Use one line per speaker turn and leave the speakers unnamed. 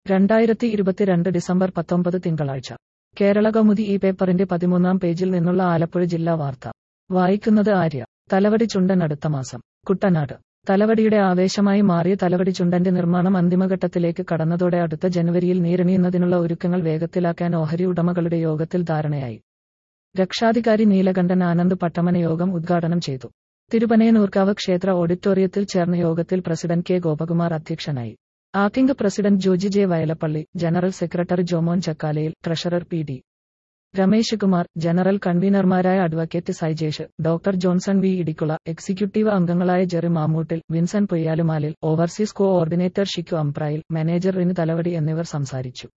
രണ്ടായിരത്തി ഇരുപത്തിരണ്ട് ഡിസംബർ പത്തൊമ്പത് തിങ്കളാഴ്ച കേരള കൗമുദി ഈ പേപ്പറിന്റെ പതിമൂന്നാം പേജിൽ നിന്നുള്ള ആലപ്പുഴ ജില്ലാ വാർത്ത വായിക്കുന്നത് ആര്യ തലവടി ചുണ്ടൻ അടുത്ത മാസം കുട്ടനാട് തലവടിയുടെ ആവേശമായി മാറിയ തലവടി ചുണ്ടന്റെ നിർമ്മാണം അന്തിമഘട്ടത്തിലേക്ക് കടന്നതോടെ അടുത്ത ജനുവരിയിൽ നീരണിയുന്നതിനുള്ള ഒരുക്കങ്ങൾ വേഗത്തിലാക്കാൻ ഓഹരി ഉടമകളുടെ യോഗത്തിൽ ധാരണയായി രക്ഷാധികാരി നീലകണ്ഠൻ ആനന്ദ് പട്ടമന യോഗം ഉദ്ഘാടനം ചെയ്തു തിരുപനയനൂർക്കാവ് ക്ഷേത്ര ഓഡിറ്റോറിയത്തിൽ ചേർന്ന യോഗത്തിൽ പ്രസിഡന്റ് കെ ഗോപകുമാർ അധ്യക്ഷനായി acting president Joji J Vayalappally general secretary Jomon Chakkalayil treasurer P D Ramesh Kumar general കൺവീനർമാരായ advocate Saijesh doctor Johnson V Idicula executive അംഗങ്ങളായ Jerry Mammoottil Vinson Poyyalumalil overseas coordinator Shikku Amprayil manager റിന് തലവടി എന്നിവർ സംസാരിച്ചു